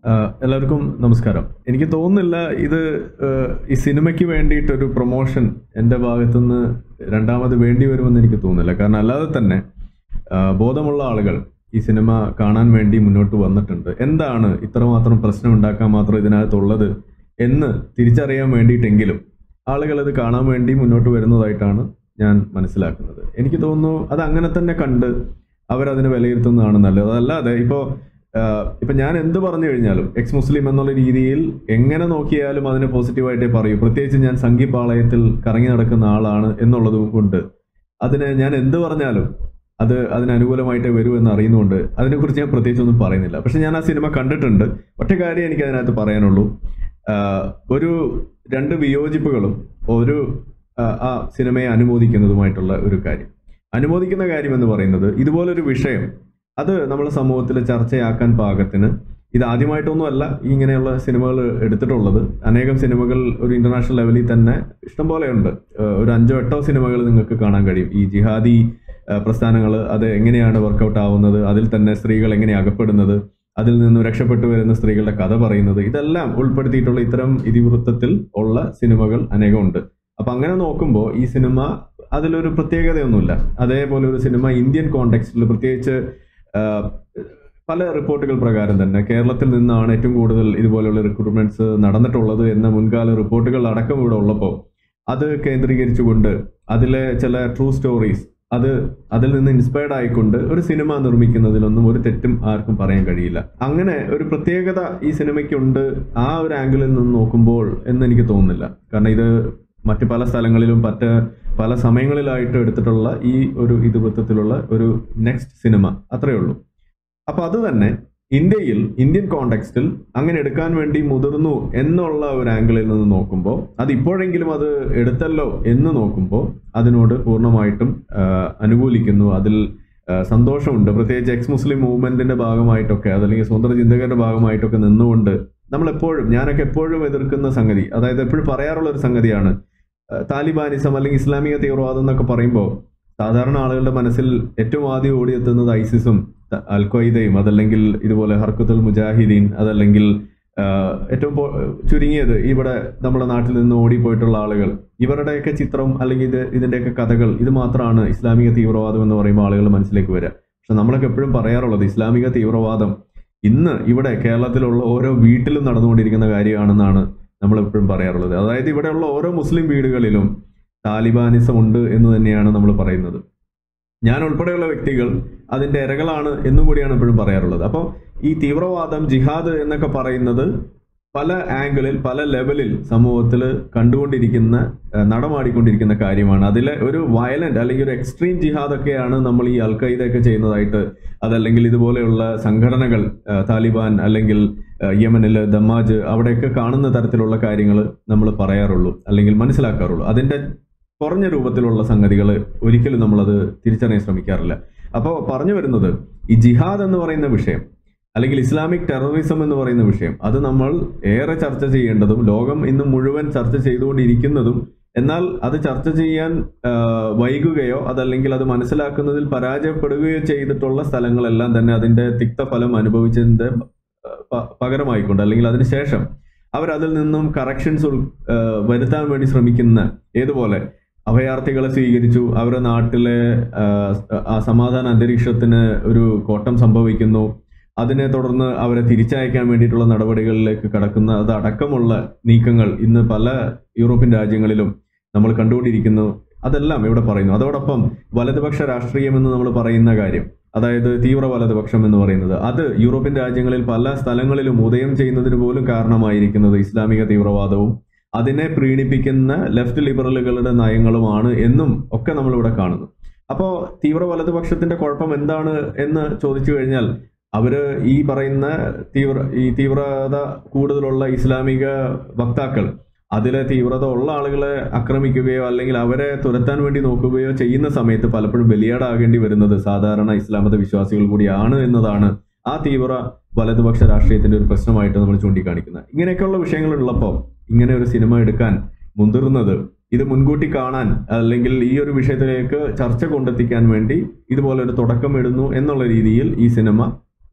ആഹ് എല്ലാവർക്കും നമസ്കാരം എനിക്ക് തോന്നുന്നില്ല ഇത് ആഹ് ഈ സിനിമയ്ക്ക് വേണ്ടിയിട്ടൊരു പ്രൊമോഷൻ എൻ്റെ ഭാഗത്തുനിന്ന് രണ്ടാമത് വേണ്ടി വരുമെന്ന് എനിക്ക് തോന്നുന്നില്ല കാരണം അല്ലാതെ തന്നെ ആഹ് ബോധമുള്ള ആളുകൾ ഈ സിനിമ കാണാൻ വേണ്ടി മുന്നോട്ട് വന്നിട്ടുണ്ട് എന്താണ് ഇത്രമാത്രം പ്രശ്നം ഉണ്ടാക്കാൻ മാത്രം ഇതിനകത്തുള്ളത് എന്ന് തിരിച്ചറിയാൻ വേണ്ടിയിട്ടെങ്കിലും ആളുകൾ ഇത് കാണാൻ വേണ്ടി മുന്നോട്ട് വരുന്നതായിട്ടാണ് ഞാൻ മനസ്സിലാക്കുന്നത് എനിക്ക് തോന്നുന്നു അത് അങ്ങനെ തന്നെ കണ്ട് അവരതിനെ വിലയിരുത്തുന്നതാണ് നല്ലത് അതല്ലാതെ ഇപ്പോൾ ഇപ്പൊ ഞാൻ എന്ത് പറഞ്ഞു കഴിഞ്ഞാലും എക്സ് മുസ്ലിം എന്നുള്ള രീതിയിൽ എങ്ങനെ നോക്കിയാലും അതിനെ പോസിറ്റീവായിട്ടേ പറയൂ പ്രത്യേകിച്ച് ഞാൻ സംഘിപ്പാളയത്തിൽ കറങ്ങി നടക്കുന്ന ആളാണ് എന്നുള്ളത് കൊണ്ട് അതിന് ഞാൻ എന്ത് പറഞ്ഞാലും അത് അതിന് അനുകൂലമായിട്ടേ വരൂ എന്ന് അറിയുന്നുണ്ട് അതിനെക്കുറിച്ച് ഞാൻ പ്രത്യേകിച്ച് ഒന്നും പറയുന്നില്ല പക്ഷെ ഞാൻ ആ സിനിമ കണ്ടിട്ടുണ്ട് ഒറ്റ കാര്യം എനിക്ക് അതിനകത്ത് പറയാനുള്ളൂ ആഹ് ഒരു രണ്ട് വിയോജിപ്പുകളും ഒരു ആഹ് ആ സിനിമയെ അനുമോദിക്കുന്നതുമായിട്ടുള്ള ഒരു കാര്യം അനുമോദിക്കുന്ന കാര്യം എന്ന് പറയുന്നത് ഇതുപോലൊരു വിഷയം അത് നമ്മുടെ സമൂഹത്തിൽ ചർച്ചയാക്കാൻ പാകത്തിന് ഇത് ആദ്യമായിട്ടൊന്നും അല്ല ഇങ്ങനെയുള്ള സിനിമകൾ എടുത്തിട്ടുള്ളത് അനേകം സിനിമകൾ ഒരു ഇന്റർനാഷണൽ ലെവലിൽ തന്നെ ഇഷ്ടംപോലെ ഉണ്ട് ഏഹ് ഒരു അഞ്ചോ എട്ടോ സിനിമകൾ നിങ്ങൾക്ക് കാണാൻ കഴിയും ഈ ജിഹാദി പ്രസ്ഥാനങ്ങൾ അത് എങ്ങനെയാണ് വർക്കൗട്ട് ആവുന്നത് അതിൽ തന്നെ സ്ത്രീകൾ എങ്ങനെ അകപ്പെടുന്നത് അതിൽ നിന്ന് രക്ഷപ്പെട്ടു വരുന്ന സ്ത്രീകളുടെ കഥ പറയുന്നത് ഇതെല്ലാം ഉൾപ്പെടുത്തിയിട്ടുള്ള ഇത്തരം ഇതിവൃത്തത്തിൽ ഉള്ള സിനിമകൾ അനേകമുണ്ട് അപ്പൊ അങ്ങനെ നോക്കുമ്പോൾ ഈ സിനിമ അതിലൊരു പ്രത്യേകതയൊന്നുമില്ല അതേപോലെ ഒരു സിനിമ ഇന്ത്യൻ കോണ്ടെക്സ്റ്റിൽ പ്രത്യേകിച്ച് ആഹ്, പല റിപ്പോർട്ടുകൾ പ്രകാരം തന്നെ കേരളത്തിൽ നിന്നാണ് ഏറ്റവും കൂടുതൽ ഇതുപോലെയുള്ള റിക്രൂട്ട്മെന്റ്സ് നടന്നിട്ടുള്ളത് എന്ന മുൻകാല റിപ്പോർട്ടുകൾ അടക്കം ഇവിടെ ഉള്ളപ്പോൾ അത് കേന്ദ്രീകരിച്ചുകൊണ്ട് അതിലെ ചില ട്രൂ സ്റ്റോറീസ് അത് അതിൽ നിന്ന് ഇൻസ്പയർഡ് ആയിക്കൊണ്ട് ഒരു സിനിമ നിർമ്മിക്കുന്നതിലൊന്നും ഒരു തെറ്റും ആർക്കും പറയാൻ കഴിയില്ല അങ്ങനെ ഒരു പ്രത്യേകത ഈ സിനിമയ്ക്കുണ്ട് ആ ഒരു ആംഗിളിൽ നിന്ന് നോക്കുമ്പോൾ എന്ന് എനിക്ക് തോന്നുന്നില്ല കാരണം ഇത് മറ്റു പല സ്ഥലങ്ങളിലും മറ്റ് പല സമയങ്ങളിലായിട്ട് എടുത്തിട്ടുള്ള ഈ ഒരു ഇതിവൃത്തത്തിലുള്ള ഒരു നെക്സ്റ്റ് സിനിമ അത്രയേ ഉള്ളൂ അപ്പൊ അത് തന്നെ ഇന്ത്യയിൽ ഇന്ത്യൻ കോണ്ടെക്സ്റ്റിൽ അങ്ങനെ എടുക്കാൻ വേണ്ടി മുതിർന്നു എന്നുള്ള ഒരു ആംഗിളിൽ നിന്ന് നോക്കുമ്പോൾ അത് ഇപ്പോഴെങ്കിലും അത് എടുത്തല്ലോ എന്ന് നോക്കുമ്പോൾ അതിനോട് പൂർണ്ണമായിട്ടും ആഹ്, അനുകൂലിക്കുന്നു അതിൽ ആഹ്, സന്തോഷമുണ്ട് പ്രത്യേകിച്ച് എക്സ് മുസ്ലിം മൂവ്മെന്റിന്റെ ഭാഗമായിട്ടൊക്കെ അതല്ലെങ്കിൽ സ്വതന്ത്ര ചിന്തകരുടെ ഭാഗമായിട്ടൊക്കെ നിന്നുകൊണ്ട് നമ്മൾ എപ്പോഴും ഞാനൊക്കെ എപ്പോഴും എതിർക്കുന്ന സംഗതി അതായത് എപ്പോഴും പറയാറുള്ള ഒരു സംഗതിയാണ് ആഹ്, താലിബാനിസം അല്ലെങ്കിൽ ഇസ്ലാമിക തീവ്രവാദം എന്നൊക്കെ പറയുമ്പോൾ സാധാരണ ആളുകളുടെ മനസ്സിൽ ഏറ്റവും ആദ്യം ഓടിയെത്തുന്നത് ഐസിസും ത- അൽ ഖ്വയ്ദയും അതല്ലെങ്കിൽ ഇതുപോലെ ഹർക്കത്തുൽ മുജാഹിദീൻ അതല്ലെങ്കിൽ ആഹ്, ഏറ്റവും പോ- ചുരുങ്ങിയത് ഇവിടെ നമ്മുടെ നാട്ടിൽ നിന്ന് ഓടിപ്പോയിട്ടുള്ള ആളുകൾ ഇവരുടെയൊക്കെ ചിത്രം അല്ലെങ്കിൽ ഇത് ഇതിന്റെയൊക്കെ കഥകൾ ഇത് മാത്രമാണ് ഇസ്ലാമിക തീവ്രവാദം എന്ന് പറയുമ്പോൾ ആളുകൾ മനസ്സിലേക്ക് വരിക പക്ഷെ നമ്മളൊക്കെ എപ്പോഴും പറയാറുള്ളത് ഇസ്ലാമിക തീവ്രവാദം ഇന്ന് ഇവിടെ കേരളത്തിലുള്ള ഓരോ വീട്ടിലും നടന്നുകൊണ്ടിരിക്കുന്ന കാര്യമാണെന്നാണ് നമ്മൾ എപ്പോഴും പറയാറുള്ളത് അതായത് ഇവിടെയുള്ള ഓരോ മുസ്ലിം വീടുകളിലും താലിബാനിസം ഉണ്ട് എന്ന് തന്നെയാണ് നമ്മൾ പറയുന്നത് ഞാൻ ഉൾപ്പെടെയുള്ള വ്യക്തികൾ അതിന്റെ ഇരകളാണ് എന്നും കൂടിയാണ് എപ്പോഴും പറയാറുള്ളത് അപ്പോൾ ഈ തീവ്രവാദം ജിഹാദ് എന്നൊക്കെ പറയുന്നത് പല ആംഗിളിൽ പല ലെവലിൽ സമൂഹത്തിൽ കണ്ടുകൊണ്ടിരിക്കുന്ന ഏഹ്, നടമാടിക്കൊണ്ടിരിക്കുന്ന കാര്യമാണ് അതിലെ ഒരു വയലന്റ് അല്ലെങ്കിൽ ഒരു എക്സ്ട്രീം ജിഹാദൊക്കെയാണ് നമ്മൾ ഈ അൽ ഖയ്ദയൊക്കെ ചെയ്യുന്നതായിട്ട് അതല്ലെങ്കിൽ ഇതുപോലെയുള്ള സംഘടനകൾ ഏഹ്, താലിബാൻ അല്ലെങ്കിൽ ഏഹ്, യമനിൽ ദമാജ് അവിടെയൊക്കെ കാണുന്ന തരത്തിലുള്ള കാര്യങ്ങൾ നമ്മൾ പറയാറുള്ളൂ അല്ലെങ്കിൽ മനസ്സിലാക്കാറുള്ളൂ അതിന്റെ കുറഞ്ഞ രൂപത്തിലുള്ള സംഗതികൾ ഒരിക്കലും നമ്മളത് തിരിച്ചറിയാൻ ശ്രമിക്കാറില്ല അപ്പോൾ പറഞ്ഞു വരുന്നത് ഈ ജിഹാദ് എന്ന് പറയുന്ന വിഷയം അല്ലെങ്കിൽ ഇസ്ലാമിക് ടെററിസം എന്ന് പറയുന്ന വിഷയം അത് നമ്മൾ ഏറെ ചർച്ച ചെയ്യേണ്ടതും ലോകം ഇന്ന് മുഴുവൻ ചർച്ച ചെയ്തുകൊണ്ടിരിക്കുന്നതും എന്നാൽ അത് ചർച്ച ചെയ്യാൻ ആ, വൈകുകയോ അതല്ലെങ്കിൽ അത് മനസ്സിലാക്കുന്നതിൽ പരാജയപ്പെടുകയോ ചെയ്തിട്ടുള്ള സ്ഥലങ്ങളെല്ലാം തന്നെ അതിന്റെ തിക്തഫലം അനുഭവിച്ചതിന്റെ ആ, പ- പകരമായിക്കൊണ്ട് അല്ലെങ്കിൽ അതിനുശേഷം അവർ അതിൽ നിന്നും കറക്ഷൻസ് വരുത്താൻ വേണ്ടി ശ്രമിക്കുന്ന ഏതുപോലെ അഭയാർത്ഥികളെ സ്വീകരിച്ചു അവരുടെ നാട്ടിലെ ആ, ആ സമാധാന അന്തരീക്ഷത്തിന് ഒരു കോട്ടം സംഭവിക്കുന്നു അതിനെ തുടർന്ന് അവരെ തിരിച്ചയക്കാൻ വേണ്ടിയിട്ടുള്ള നടപടികളിലേക്ക് കടക്കുന്ന അത് അടക്കമുള്ള നീക്കങ്ങൾ ഇന്ന് പല യൂറോപ്യൻ രാജ്യങ്ങളിലും നമ്മൾ കണ്ടുകൊണ്ടിരിക്കുന്നു അതെല്ലാം ഇവിടെ പറയുന്നു അതോടൊപ്പം വലതുപക്ഷ രാഷ്ട്രീയം എന്ന് നമ്മൾ പറയുന്ന കാര്യം അതായത് തീവ്ര വലതുപക്ഷം എന്ന് പറയുന്നത് അത് യൂറോപ്യൻ രാജ്യങ്ങളിൽ പല സ്ഥലങ്ങളിലും ഉദയം ചെയ്യുന്നതിന് പോലും കാരണമായിരിക്കുന്നത് ഇസ്ലാമിക തീവ്രവാദവും അതിനെ പ്രീണിപ്പിക്കുന്ന ലെഫ്റ്റ് ലിബറലുകളുടെ നയങ്ങളുമാണ് എന്നും ഒക്കെ നമ്മളിവിടെ കാണുന്നു അപ്പോൾ തീവ്ര വലതുപക്ഷത്തിന്റെ കുഴപ്പം എന്താണ് എന്ന് ചോദിച്ചു കഴിഞ്ഞാൽ അവര് ഈ പറയുന്ന തീവ്ര ഈ തീവ്രത കൂടുതലുള്ള ഇസ്ലാമിക വക്താക്കൾ അതിലെ തീവ്രത ഉള്ള ആളുകളെ ആക്രമിക്കുകയോ അല്ലെങ്കിൽ അവരെ തുരത്താൻ വേണ്ടി നോക്കുകയോ ചെയ്യുന്ന സമയത്ത് പലപ്പോഴും ബലിയാടാകേണ്ടി വരുന്നത് സാധാരണ ഇസ്ലാമത വിശ്വാസികൾ കൂടിയാണ് എന്നതാണ് ആ തീവ്ര വലതുപക്ഷ രാഷ്ട്രീയത്തിന്റെ ഒരു പ്രശ്നമായിട്ട് നമ്മൾ ചൂണ്ടിക്കാണിക്കുന്നത് ഇങ്ങനെയൊക്കെയുള്ള വിഷയങ്ങൾ ഉള്ളപ്പോൾ ഇങ്ങനെ ഒരു സിനിമ എടുക്കാൻ മുതിർന്നത് ഇത് മുൻകൂട്ടി കാണാൻ അല്ലെങ്കിൽ ഈ ഒരു വിഷയത്തിലേക്ക് ചർച്ച കൊണ്ടെത്തിക്കാൻ വേണ്ടി ഇതുപോലെ ഒരു തുടക്കം ഇടുന്നു എന്നുള്ള രീതിയിൽ ഈ സിനിമ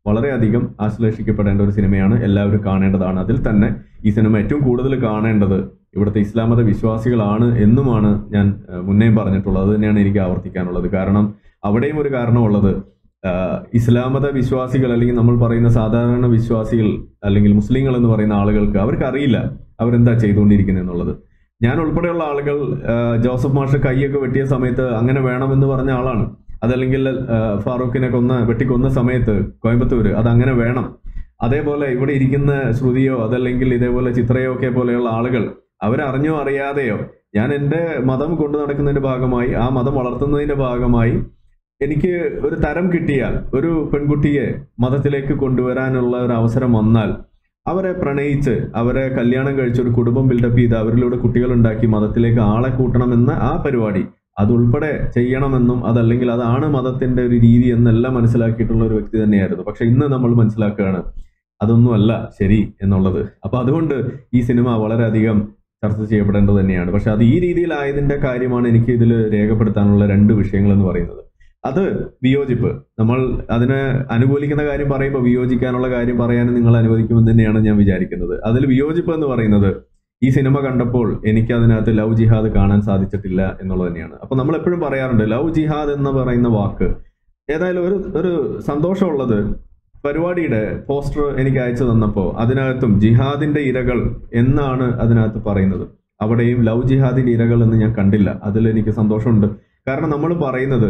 വളരെയധികം ആശ്ലേഷിക്കപ്പെടേണ്ട ഒരു സിനിമയാണ് എല്ലാവരും കാണേണ്ടതാണ് അതിൽ തന്നെ ഈ സിനിമ ഏറ്റവും കൂടുതൽ കാണേണ്ടത് ഇവിടുത്തെ ഇസ്ലാം മത വിശ്വാസികളാണ് എന്നുമാണ് ഞാൻ ഏഹ്, മുന്നേയും പറഞ്ഞിട്ടുള്ളത് അത് തന്നെയാണ് എനിക്ക് ആവർത്തിക്കാനുള്ളത് കാരണം അവിടെയും ഒരു കാരണമുള്ളത് ആഹ്, ഇസ്ലാം മത വിശ്വാസികൾ അല്ലെങ്കിൽ നമ്മൾ പറയുന്ന സാധാരണ വിശ്വാസികൾ അല്ലെങ്കിൽ മുസ്ലിങ്ങൾ എന്ന് പറയുന്ന ആളുകൾക്ക് അവർക്ക് അറിയില്ല അവരെന്താ ചെയ്തുകൊണ്ടിരിക്കുന്നത് എന്നുള്ളത് ഞാൻ ഉൾപ്പെടെയുള്ള ആളുകൾ ആഹ്, ജോസഫ് മാഷ് കൈയൊക്കെ വെട്ടിയ സമയത്ത് അങ്ങനെ വേണമെന്ന് പറഞ്ഞ ആളാണ് അതല്ലെങ്കിൽ ആഹ്, ഫാറൂഖിനെ കൊന്ന വെട്ടിക്കൊന്ന സമയത്ത് കോയമ്പത്തൂര് അത് അങ്ങനെ വേണം അതേപോലെ ഇവിടെ ഇരിക്കുന്ന ശ്രുതിയോ അതല്ലെങ്കിൽ ഇതേപോലെ ചിത്രയോ ഒക്കെ പോലെയുള്ള ആളുകൾ അവരറിഞ്ഞോ അറിയാതെയോ ഞാൻ എൻ്റെ മതം കൊണ്ടു നടക്കുന്നതിന്റെ ഭാഗമായി ആ മതം വളർത്തുന്നതിന്റെ ഭാഗമായി എനിക്ക് ഒരു തരം കിട്ടിയാൽ ഒരു പെൺകുട്ടിയെ മതത്തിലേക്ക് കൊണ്ടുവരാനുള്ള ഒരു അവസരം വന്നാൽ അവരെ പ്രണയിച്ച് അവരെ കല്യാണം കഴിച്ച് ഒരു കുടുംബം ബിൽഡപ്പ് ചെയ്ത് അവരിലൂടെ കുട്ടികൾ ഉണ്ടാക്കി മതത്തിലേക്ക് ആളെ കൂട്ടണമെന്ന ആ പരിപാടി അതുൾപ്പെടെ ചെയ്യണമെന്നും അതല്ലെങ്കിൽ അതാണ് മതത്തിന്റെ ഒരു രീതി എന്നെല്ലാം മനസ്സിലാക്കിയിട്ടുള്ള ഒരു വ്യക്തി തന്നെയായിരുന്നു പക്ഷെ ഇന്ന് നമ്മൾ മനസ്സിലാക്കുകയാണ് അതൊന്നുമല്ല ശരി എന്നുള്ളത് അപ്പൊ അതുകൊണ്ട് ഈ സിനിമ വളരെയധികം ചർച്ച ചെയ്യപ്പെടേണ്ടത് തന്നെയാണ് പക്ഷെ അത് ഈ രീതിയിലായതിന്റെ കാര്യമാണ് എനിക്ക് ഇതിൽ രേഖപ്പെടുത്താനുള്ള രണ്ട് വിഷയങ്ങൾ എന്ന് പറയുന്നത് അത് വിയോജിപ്പ് നമ്മൾ അതിനെ അനുകൂലിക്കുന്ന കാര്യം പറയുമ്പോൾ വിയോജിക്കാനുള്ള കാര്യം പറയാനും നിങ്ങൾ അനുവദിക്കുമെന്ന് തന്നെയാണ് ഞാൻ വിചാരിക്കുന്നത് അതിൽ വിയോജിപ്പ് എന്ന് പറയുന്നത് ഈ സിനിമ കണ്ടപ്പോൾ എനിക്ക് അതിനകത്ത് ലവ് ജിഹാദ് കാണാൻ സാധിച്ചിട്ടില്ല എന്നുള്ളത് തന്നെയാണ് അപ്പൊ നമ്മൾ എപ്പോഴും പറയാറുണ്ട് ലവ് ജിഹാദ് എന്ന് പറയുന്ന വാക്ക് ഏതായാലും ഒരു ഒരു സന്തോഷമുള്ളത് പരിപാടിയുടെ പോസ്റ്റർ എനിക്ക് അയച്ചു തന്നപ്പോൾ അതിനകത്തും ജിഹാദിന്റെ ഇരകൾ എന്നാണ് അതിനകത്ത് പറയുന്നത് അവിടെയും ലവ് ജിഹാദിന്റെ ഇരകൾ എന്ന് ഞാൻ കണ്ടില്ല അതിൽ എനിക്ക് സന്തോഷമുണ്ട് കാരണം നമ്മൾ പറയുന്നത്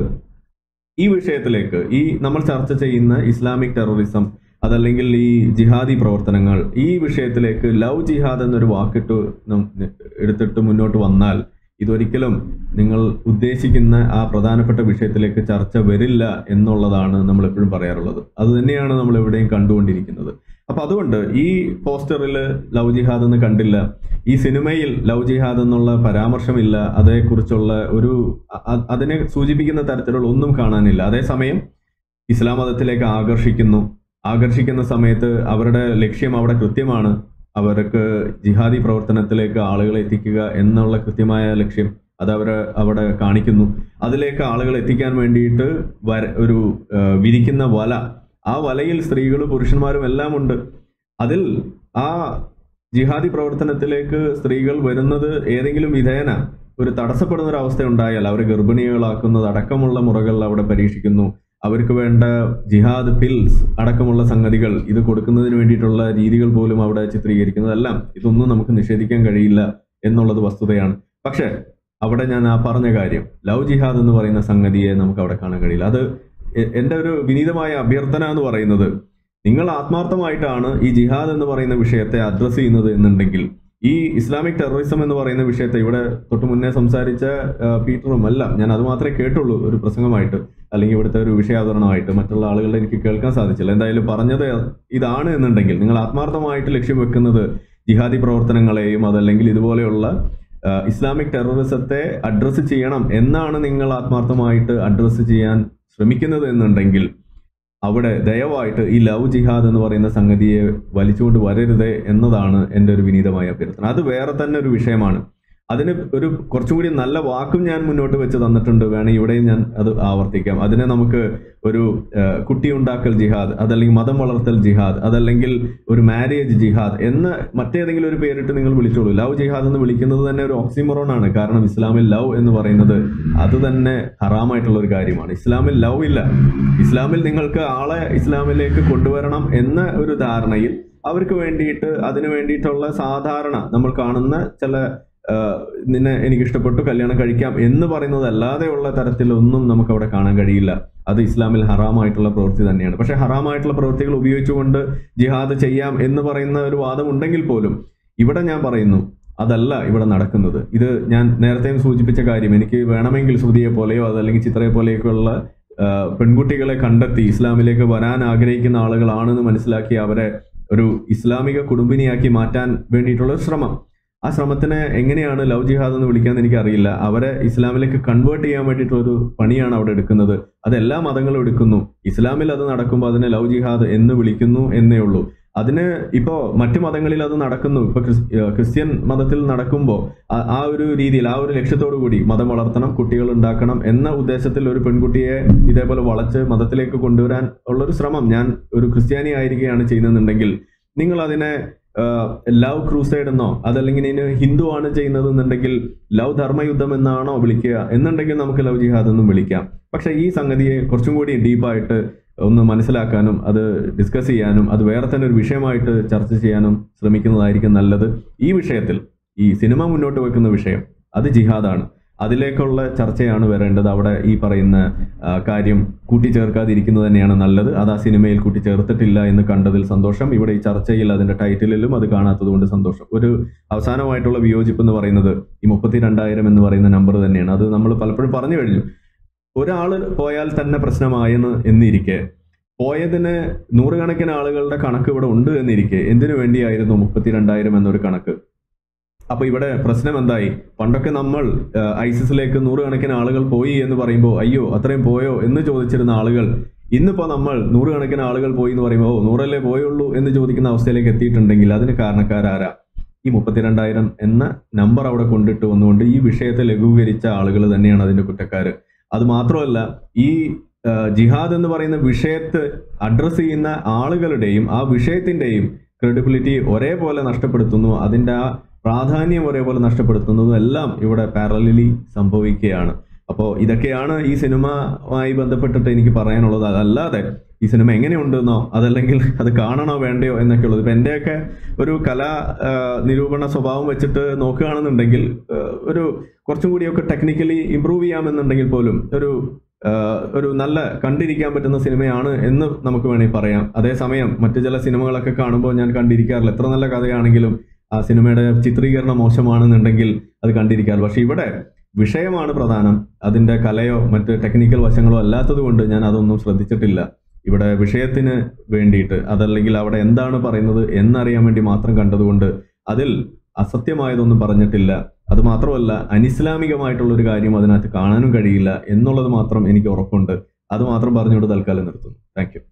ഈ വിഷയത്തിലേക്ക് ഈ നമ്മൾ ചർച്ച ചെയ്യുന്ന ഇസ്ലാമിക് ടെററിസം അതല്ലെങ്കിൽ ഈ ജിഹാദി പ്രവർത്തനങ്ങൾ ഈ വിഷയത്തിലേക്ക് ലവ് ജിഹാദ് എന്നൊരു വാക്കിട്ട് നം- എടുത്തിട്ട് മുന്നോട്ട് വന്നാൽ ഇതൊരിക്കലും നിങ്ങൾ ഉദ്ദേശിക്കുന്ന ആ പ്രധാനപ്പെട്ട വിഷയത്തിലേക്ക് ചർച്ച വരില്ല എന്നുള്ളതാണ് നമ്മൾ എപ്പോഴും പറയാറുള്ളത് അത് തന്നെയാണ് നമ്മൾ എവിടെയും കണ്ടുകൊണ്ടിരിക്കുന്നത് അപ്പൊ അതുകൊണ്ട് ഈ പോസ്റ്ററിൽ ലവ് ജിഹാദ് എന്ന് കണ്ടില്ല ഈ സിനിമയിൽ ലവ് ജിഹാദ് എന്നുള്ള പരാമർശമില്ല അതേക്കുറിച്ചുള്ള ഒരു അ- അ- അതിനെ സൂചിപ്പിക്കുന്ന തരത്തിലുള്ള ഒന്നും കാണാനില്ല അതേസമയം ഇസ്ലാം മതത്തിലേക്ക് ആകർഷിക്കുന്നു ആകർഷിക്കുന്ന സമയത്ത് അവരുടെ ലക്ഷ്യം അവിടെ കൃത്യമാണ് അവർക്ക് ജിഹാദി പ്രവർത്തനത്തിലേക്ക് ആളുകളെ എത്തിക്കുക എന്നുള്ള കൃത്യമായ ലക്ഷ്യം അത് അവരെ അവിടെ കാണിക്കുന്നു അതിലേക്ക് ആളുകൾ എത്തിക്കാൻ വേണ്ടിയിട്ട് വര ഒരു ആ, വിരിക്കുന്ന വല ആ വലയിൽ സ്ത്രീകളും പുരുഷന്മാരും എല്ലാം ഉണ്ട് അതിൽ ആ ജിഹാദി പ്രവർത്തനത്തിലേക്ക് സ്ത്രീകൾ വരുന്നത് ഏതെങ്കിലും വിധേന ഒരു തടസ്സപ്പെടുന്ന ഒരു അവസ്ഥ ഉണ്ടായാൽ അവരെ ഗർഭിണികളാക്കുന്നത് അടക്കമുള്ള മുറകൾ അവിടെ പരീക്ഷിക്കുന്നു അവർക്ക് വേണ്ട ജിഹാദ് പിൽസ് അടക്കമുള്ള സംഗതികൾ ഇത് കൊടുക്കുന്നതിന് വേണ്ടിയിട്ടുള്ള രീതികൾ പോലും അവിടെ ചിത്രീകരിക്കുന്നതെല്ലാം ഇതൊന്നും നമുക്ക് നിഷേധിക്കാൻ കഴിയില്ല എന്നുള്ളത് വസ്തുതയാണ് പക്ഷേ അവിടെ ഞാൻ ആ പറഞ്ഞ കാര്യം ലവ് ജിഹാദ് എന്ന് പറയുന്ന സംഗതിയെ നമുക്ക് അവിടെ കാണാൻ കഴിയില്ല അത് എ- എൻ്റെ ഒരു വിനീതമായ അഭ്യർത്ഥന എന്ന് പറയുന്നത് നിങ്ങൾ ആത്മാർത്ഥമായിട്ടാണ് ഈ ജിഹാദ് എന്ന് പറയുന്ന വിഷയത്തെ അഡ്രസ്സ് ചെയ്യുന്നത് എന്നുണ്ടെങ്കിൽ ഈ ഇസ്ലാമിക് ടെററിസം എന്ന് പറയുന്ന വിഷയത്തെ ഇവിടെ തൊട്ട് മുന്നേ സംസാരിച്ച ആ, പീറ്ററും അല്ല ഞാൻ അത് മാത്രമേ കേട്ടുള്ളൂ ഒരു പ്രസംഗമായിട്ട് അല്ലെങ്കിൽ ഇവിടുത്തെ ഒരു വിഷയാവതരണമായിട്ട് മറ്റുള്ള ആളുകളുടെ എനിക്ക് കേൾക്കാൻ സാധിച്ചില്ല എന്തായാലും പറഞ്ഞത് ഇതാണ് എന്നുണ്ടെങ്കിൽ നിങ്ങൾ ആത്മാർത്ഥമായിട്ട് ലക്ഷ്യം വെക്കുന്നത് ജിഹാദി പ്രവർത്തനങ്ങളെയും അതല്ലെങ്കിൽ ഇതുപോലെയുള്ള ആ, ഇസ്ലാമിക് ടെററിസത്തെ അഡ്രസ്സ് ചെയ്യണം എന്നാണ് നിങ്ങൾ ആത്മാർത്ഥമായിട്ട് അഡ്രസ്സ് ചെയ്യാൻ ശ്രമിക്കുന്നത് എന്നുണ്ടെങ്കിൽ അവിടെ ദയവായിട്ട് ഈ ലവ് ജിഹാദ് എന്ന് പറയുന്ന സംഗതിയെ വലിച്ചുകൊണ്ട് വരരുത് എന്നതാണ് എൻ്റെ ഒരു വിനീതമായ അഭ്യർത്ഥന അത് വേറെ തന്നെ ഒരു വിഷയമാണ് അതിന് ഒരു കുറച്ചും കൂടി നല്ല വാക്കും ഞാൻ മുന്നോട്ട് വെച്ച് തന്നിട്ടുണ്ട് വേണമെങ്കിൽ ഇവിടെയും ഞാൻ അത് ആവർത്തിക്കാം അതിനെ നമുക്ക് ഒരു ആ, കുട്ടിയുണ്ടാക്കൽ ജിഹാദ് അതല്ലെങ്കിൽ മതം വളർത്തൽ ജിഹാദ് അതല്ലെങ്കിൽ ഒരു മാരേജ് ജിഹാദ് എന്ന് മറ്റേതെങ്കിലും ഒരു പേരിട്ട് നിങ്ങൾ വിളിച്ചോളൂ ലവ് ജിഹാദ് എന്ന് വിളിക്കുന്നത് തന്നെ ഒരു ഓക്സിമറോൺ ആണ് കാരണം ഇസ്ലാമിൽ ലവ് എന്ന് പറയുന്നത് അത് തന്നെ ഹറാമായിട്ടുള്ള ഒരു കാര്യമാണ് ഇസ്ലാമിൽ ലവ് ഇല്ല ഇസ്ലാമിൽ നിങ്ങൾക്ക് ആളെ ഇസ്ലാമിലേക്ക് കൊണ്ടുവരണം എന്ന ഒരു ധാരണയിൽ അവർക്ക് വേണ്ടിയിട്ട് അതിനു വേണ്ടിയിട്ടുള്ള സാധാരണ നമ്മൾ കാണുന്ന ചില ആ, നിന്നെ എനിക്ക് ഇഷ്ടപ്പെട്ടു കല്യാണം കഴിക്കാം എന്ന് പറയുന്നതല്ലാതെയുള്ള തരത്തിലൊന്നും നമുക്ക് അവിടെ കാണാൻ കഴിയില്ല അത് ഇസ്ലാമിൽ ഹറാമായിട്ടുള്ള പ്രവൃത്തി തന്നെയാണ് പക്ഷെ ഹറാമായിട്ടുള്ള പ്രവൃത്തികൾ ഉപയോഗിച്ചുകൊണ്ട് ജിഹാദ് ചെയ്യാം എന്ന് പറയുന്ന ഒരു വാദം ഉണ്ടെങ്കിൽ പോലും ഇവിടെ ഞാൻ പറയുന്നു അതല്ല ഇവിടെ നടക്കുന്നത് ഇത് ഞാൻ നേരത്തെയും സൂചിപ്പിച്ച കാര്യം എനിക്ക് വേണമെങ്കിൽ ശ്രുതിയെ പോലെയോ അതല്ലെങ്കിൽ ചിത്രയെ പോലെയൊക്കെയുള്ള ആ, പെൺകുട്ടികളെ കണ്ടെത്തി ഇസ്ലാമിലേക്ക് വരാൻ ആഗ്രഹിക്കുന്ന ആളുകളാണെന്ന് മനസ്സിലാക്കി അവരെ ഒരു ഇസ്ലാമിക കുടുംബിനിയാക്കി മാറ്റാൻ വേണ്ടിയിട്ടുള്ള ഒരു ശ്രമം ആ ശ്രമത്തിനെ എങ്ങനെയാണ് ലവ് ജിഹാദ് എന്ന് വിളിക്കാൻ എനിക്കറിയില്ല അവരെ ഇസ്ലാമിലേക്ക് കൺവേർട്ട് ചെയ്യാൻ വേണ്ടിയിട്ടുള്ളൊരു പണിയാണ് അവിടെ എടുക്കുന്നത് അത് എല്ലാ മതങ്ങളും എടുക്കുന്നു ഇസ്ലാമിൽ അത് നടക്കുമ്പോൾ അതിനെ ലവ് ജിഹാദ് എന്ന് വിളിക്കുന്നു എന്നേ ഉള്ളൂ അതിന് ഇപ്പോ മറ്റു മതങ്ങളിൽ അത് നടക്കുന്നു ഇപ്പൊ ക്രിസ്- ഏഹ് ക്രിസ്ത്യൻ മതത്തിൽ നടക്കുമ്പോൾ ആ ഒരു രീതിയിൽ ആ ഒരു ലക്ഷ്യത്തോടു കൂടി മതം വളർത്തണം കുട്ടികൾ ഉണ്ടാക്കണം എന്ന ഉദ്ദേശത്തിൽ ഒരു പെൺകുട്ടിയെ ഇതേപോലെ വളച്ച് മതത്തിലേക്ക് കൊണ്ടുവരാൻ ഉള്ളൊരു ശ്രമം ഞാൻ ഒരു ക്രിസ്ത്യാനി ആയിരിക്കുകയാണ് ചെയ്യുന്നതെന്നുണ്ടെങ്കിൽ നിങ്ങൾ അതിനെ ലവ് ക്രൂസൈഡ് എന്നോ അതല്ലെങ്കിൽ ഇതിന് ഹിന്ദു ആണ് ചെയ്യുന്നത് എന്നുണ്ടെങ്കിൽ ലവ് ധർമ്മയുദ്ധം എന്നാണോ വിളിക്കുക എന്നുണ്ടെങ്കിൽ നമുക്ക് ലവ് ജിഹാദ് എന്നും വിളിക്കാം പക്ഷെ ഈ സംഗതിയെ കുറച്ചും കൂടി ഡീപ്പായിട്ട് ഒന്ന് മനസ്സിലാക്കാനും അത് ഡിസ്കസ് ചെയ്യാനും അത് വേറെ തന്നെ ഒരു വിഷയമായിട്ട് ചർച്ച ചെയ്യാനും ശ്രമിക്കുന്നതായിരിക്കും നല്ലത് ഈ വിഷയത്തിൽ ഈ സിനിമ മുന്നോട്ട് വെക്കുന്ന വിഷയം അത് ജിഹാദാണ് അതിലേക്കുള്ള ചർച്ചയാണ് വരേണ്ടത് അവിടെ ഈ പറയുന്ന ആ, കാര്യം കൂട്ടിച്ചേർക്കാതിരിക്കുന്നത് തന്നെയാണ് നല്ലത് അത് ആ സിനിമയിൽ കൂട്ടിച്ചേർത്തിട്ടില്ല എന്ന് കണ്ടതിൽ സന്തോഷം ഇവിടെ ഈ ചർച്ചയിൽ അതിന്റെ ടൈറ്റിലിലും അത് കാണാത്തത് കൊണ്ട് സന്തോഷം ഒരു അവസാനമായിട്ടുള്ള വിയോജിപ്പ് എന്ന് പറയുന്നത് ഈ മുപ്പത്തി രണ്ടായിരം എന്ന് പറയുന്ന നമ്പർ തന്നെയാണ് അത് നമ്മൾ പലപ്പോഴും പറഞ്ഞു കഴിഞ്ഞു ഒരാൾ പോയാൽ തന്നെ പ്രശ്നമായെന്ന് എന്നിരിക്കെ പോയതിന് നൂറുകണക്കിന് ആളുകളുടെ കണക്ക് ഇവിടെ ഉണ്ട് എന്നിരിക്കെ എന്തിനു വേണ്ടിയായിരുന്നു മുപ്പത്തിരണ്ടായിരം എന്നൊരു കണക്ക് അപ്പൊ ഇവിടെ പ്രശ്നം എന്തായി പണ്ടൊക്കെ നമ്മൾ ആ, ഐസിസിലേക്ക് നൂറുകണക്കിന് ആളുകൾ പോയി എന്ന് പറയുമ്പോൾ അയ്യോ അത്രയും പോയോ എന്ന് ചോദിച്ചിരുന്ന ആളുകൾ ഇന്നിപ്പോ നമ്മൾ നൂറുകണക്കിന് ആളുകൾ പോയി എന്ന് പറയുമ്പോൾ ഓ നൂറല്ലേ പോയുള്ളൂ എന്ന് ചോദിക്കുന്ന അവസ്ഥയിലേക്ക് എത്തിയിട്ടുണ്ടെങ്കിൽ അതിന് കാരണക്കാരാരാ ഈ മുപ്പത്തിരണ്ടായിരം എന്ന നമ്പർ അവിടെ കൊണ്ടിട്ട് വന്നുകൊണ്ട് ഈ വിഷയത്തെ ലഘൂകരിച്ച ആളുകൾ തന്നെയാണ് അതിന്റെ കുറ്റക്കാര് അത് മാത്രമല്ല ഈ ആ, ജിഹാദ് എന്ന് പറയുന്ന വിഷയത്തെ അഡ്രസ്സ് ചെയ്യുന്ന ആളുകളുടെയും ആ വിഷയത്തിന്റെയും ക്രെഡിബിലിറ്റി ഒരേപോലെ നഷ്ടപ്പെടുത്തുന്നു അതിന്റെ ആ പ്രാധാന്യം ഒരേപോലെ നഷ്ടപ്പെടുത്തുന്നതും എല്ലാം ഇവിടെ പാരലലി സംഭവിക്കുകയാണ് അപ്പോൾ ഇതൊക്കെയാണ് ഈ സിനിമയുമായി ബന്ധപ്പെട്ടിട്ട് എനിക്ക് പറയാനുള്ളത് അതല്ലാതെ ഈ സിനിമ എങ്ങനെയുണ്ടെന്നോ അതല്ലെങ്കിൽ അത് കാണണോ വേണ്ടയോ എന്നൊക്കെ ഉള്ളത് ഇപ്പം എൻ്റെയൊക്കെ ഒരു കലാ ആ, നിരൂപണ സ്വഭാവം വെച്ചിട്ട് നോക്കുകയാണെന്നുണ്ടെങ്കിൽ ആ, ഒരു കുറച്ചും കൂടിയൊക്കെ ടെക്നിക്കലി ഇമ്പ്രൂവ് ചെയ്യാമെന്നുണ്ടെങ്കിൽ പോലും ഒരു ആ, ഒരു നല്ല കണ്ടിരിക്കാൻ പറ്റുന്ന സിനിമയാണ് എന്ന് നമുക്ക് വേണമെങ്കിൽ പറയാം അതേസമയം മറ്റു ചില സിനിമകളൊക്കെ കാണുമ്പോൾ ഞാൻ കണ്ടിരിക്കാറില്ല എത്ര നല്ല കഥയാണെങ്കിലും ആ സിനിമയുടെ ചിത്രീകരണം മോശമാണെന്നുണ്ടെങ്കിൽ അത് കണ്ടിരിക്കാറില്ല പക്ഷെ ഇവിടെ വിഷയമാണ് പ്രധാനം അതിന്റെ കലയോ മറ്റ് ടെക്നിക്കൽ വശങ്ങളോ അല്ലാത്തത് കൊണ്ട് ഞാൻ അതൊന്നും ശ്രദ്ധിച്ചിട്ടില്ല ഇവിടെ വിഷയത്തിന് വേണ്ടിയിട്ട് അതല്ലെങ്കിൽ അവിടെ എന്താണ് പറയുന്നത് എന്നറിയാൻ വേണ്ടി മാത്രം കണ്ടതുകൊണ്ട് അതിൽ അസത്യമായതൊന്നും പറഞ്ഞിട്ടില്ല അത് മാത്രമല്ല അനിസ്ലാമികമായിട്ടുള്ള ഒരു കാര്യം അതിനകത്ത് കാണാനും കഴിയില്ല എന്നുള്ളത് മാത്രം എനിക്ക് ഉറപ്പുണ്ട് അത് മാത്രം പറഞ്ഞുകൊണ്ട് തൽക്കാലം നിർത്തുന്നു താങ്ക് യു